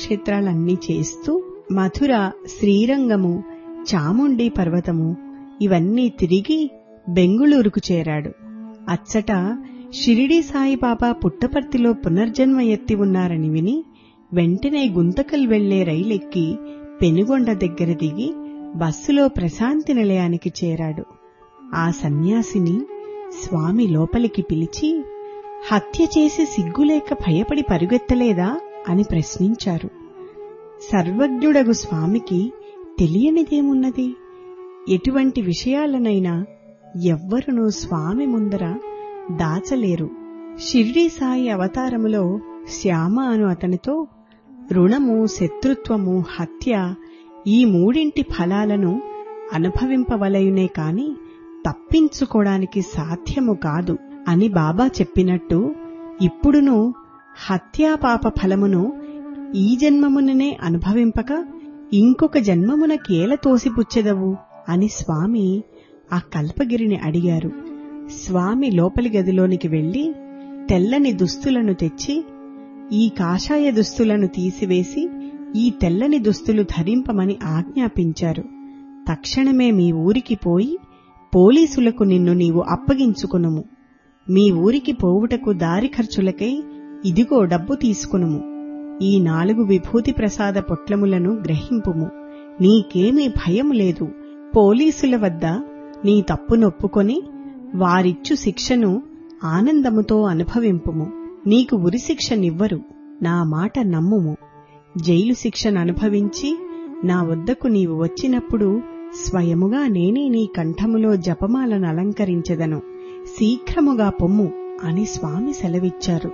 పుణ్యక్షేత్రాలన్నీ చేస్తూ మధుర శ్రీరంగము చాముండి పర్వతము ఇవన్నీ తిరిగి బెంగుళూరుకు చేరాడు అచ్చట షిరిడీ సాయిబాబా పుట్టపర్తిలో పునర్జన్మ ఎత్తి ఉన్నారని విని వెంటనే గుంతకల్ వెళ్లే రైలెక్కి పెనుగొండ దగ్గర దిగి బస్సులో ప్రశాంతి నిలయానికి చేరాడు ఆ సన్యాసిని స్వామి లోపలికి పిలిచి హత్య చేసి సిగ్గులేక భయపడి పరుగెత్తలేదా అని ప్రశ్నించారు సర్వజ్ఞుడగు స్వామికి తెలియనిదేమున్నది ఎటువంటి విషయాలనైనా ఎవ్వరునూ స్వామి ముందర దాచలేరు షిర్డీ సాయి అవతారములో శ్యామ అను అతనితో రుణము శత్రుత్వము హత్య ఈ మూడింటి ఫలాలను అనుభవింపవలయునే కాని తప్పించుకోవడానికి సాధ్యము కాదు అని బాబా చెప్పినట్టు ఇప్పుడును హత్యాపాప ఫలమును ఈ జన్మముననే అనుభవింపక ఇంకొక జన్మమునకేల తోసిపుచ్చెదవు అని స్వామి ఆ కల్పగిరిని అడిగారు స్వామి లోపలి గదిలోనికి వెళ్లి తెల్లని దుస్తులను తెచ్చి ఈ కాషాయ దుస్తులను తీసివేసి ఈ తెల్లని దుస్తులు ధరింపమని ఆజ్ఞాపించారు తక్షణమే మీ ఊరికి పోయి పోలీసులకు నిన్ను నీవు అప్పగించుకునుము మీ ఊరికి పోవుటకు దారి ఖర్చులకై ఇదిగో డబ్బు తీసుకునుము ఈ నాలుగు విభూతి ప్రసాద పొట్లములను గ్రహింపుము నీకేమీ భయం లేదు పోలీసుల వద్ద నీ తప్పునొప్పుకొని వారిచ్చు శిక్షను ఆనందముతో అనుభవింపుము నీకు ఉరిశిక్షనివ్వరు నా మాట నమ్ముము జైలు శిక్షను అనుభవించి నా వద్దకు నీవు వచ్చినప్పుడు స్వయముగా నేనే నీ కంఠములో జపమాలను అలంకరించెదను శీఘ్రముగా పొమ్ము అని స్వామి సెలవిచ్చారు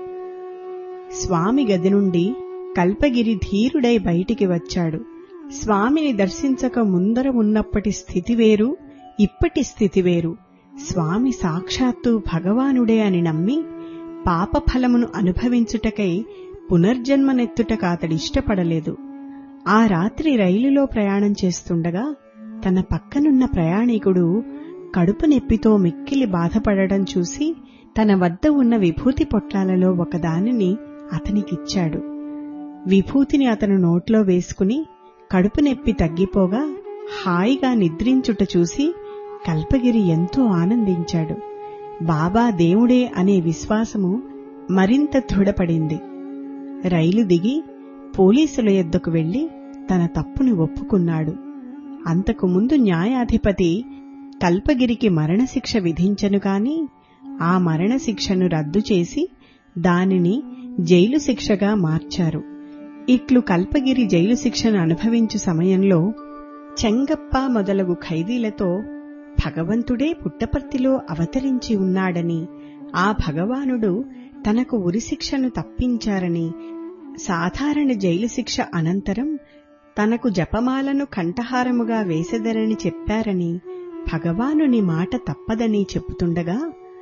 స్వామి గది నుండి కల్పగిరి ధీరుడై బయటికి వచ్చాడు స్వామిని దర్శించక ముందర ఉన్నప్పటి స్థితి వేరు ఇప్పటి స్థితి వేరు స్వామి సాక్షాత్తు భగవానుడే అని నమ్మి పాపఫలమును అనుభవించుటకై పునర్జన్మనెత్తుటకు అతడిష్టపడలేదు ఆ రాత్రి రైలులో ప్రయాణం చేస్తుండగా తన పక్కనున్న ప్రయాణికుడు కడుపు నొప్పితో మిక్కిలి బాధపడడం చూసి తన వద్ద ఉన్న విభూతి పొట్లాలలో ఒకదానిని అతనికిచ్చాడు విభూతిని అతను నోట్లో వేసుకుని కడుపు నొప్పి తగ్గిపోగా హాయిగా నిద్రించుట చూసి కల్పగిరి ఎంతో ఆనందించాడు బాబా దేవుడే అనే విశ్వాసము మరింత దృఢపడింది రైలు దిగి పోలీసుల యొద్దకు వెళ్లి తన తప్పుని ఒప్పుకున్నాడు అంతకు ముందు న్యాయాధిపతి కల్పగిరికి మరణశిక్ష విధించను కాని ఆ మరణశిక్షను రద్దు చేసి దానిని జైలు శిక్షగా మార్చారు ఇట్లు కల్పగిరి జైలు శిక్షను అనుభవించు సమయంలో చెంగప్ప మొదలగు ఖైదీలతో భగవంతుడే పుట్టపర్తిలో అవతరించి ఉన్నాడని ఆ భగవానుడు తనకు ఉరిశిక్షను తప్పించారని సాధారణ జైలు శిక్ష అనంతరం తనకు జపమాలను కంఠహారముగా వేసెదరని చెప్పారని భగవానుని మాట తప్పదని చెబుతుండగా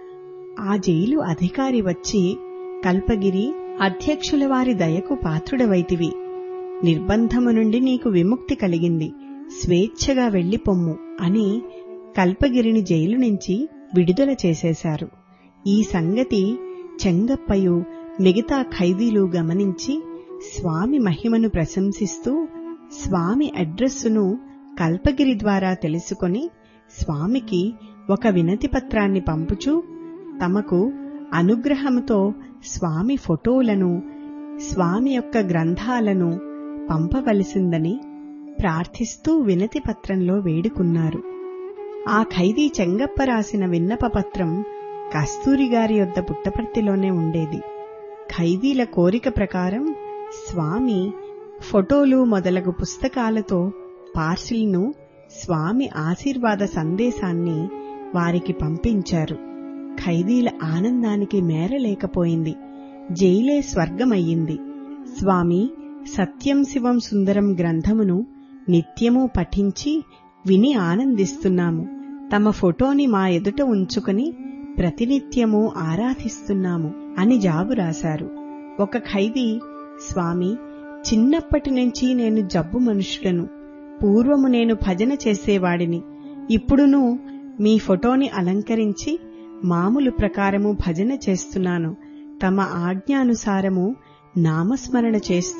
ఆ జైలు అధికారి వచ్చి కల్పగిరి అధ్యక్షుల వారి దయకు పాత్రుడవైతివి నిర్బంధము నుండి నీకు విముక్తి కలిగింది స్వేచ్ఛగా వెళ్లిపొమ్ము అని కల్పగిరిని జైలు నుంచి విడుదల చేసేశారు ఈ సంగతి చెంగప్పయు మిగతా ఖైదీలు గమనించి స్వామి మహిమను ప్రశంసిస్తూ స్వామి అడ్రస్సును కల్పగిరి ద్వారా తెలుసుకొని స్వామికి ఒక వినతి పత్రాన్ని పంపుచూ తమకు అనుగ్రహంతో స్వామి ఫోటోలను స్వామి యొక్క గ్రంథాలను పంపవలసిందని ప్రార్థిస్తూ వినతి పత్రంలో వేడుకున్నారు ఆ ఖైదీ చెంగప్ప రాసిన విన్నప పత్రం కస్తూరి గారి యొద్ద పుట్టపర్తిలోనే ఉండేది ఖైదీల కోరిక ప్రకారం స్వామి ఫోటోలు మొదలగు పుస్తకాలతో పార్సిల్ను స్వామి ఆశీర్వాద సందేశాన్ని వారికి పంపించారు ఖైదీల ఆనందానికి మేరలేకపోయింది జైలే స్వర్గమయ్యింది స్వామి సత్యం శివం సుందరం గ్రంథమును నిత్యము పఠించి విని ఆనందిస్తున్నాము తమ ఫోటోని మా ఎదుట ఉంచుకుని ప్రతినిత్యము ఆరాధిస్తున్నాము అని జాబు రాశారు ఒక ఖైదీ స్వామి చిన్నప్పటి నుంచి నేను జబ్బు మనుషులను పూర్వము నేను భజన చేసేవాడిని ఇప్పుడును మీ ఫోటోని అలంకరించి మామూలు ప్రకారము భజన చేస్తున్నాను తమ ఆజ్ఞానుసారము నామస్మరణ చేస్తూ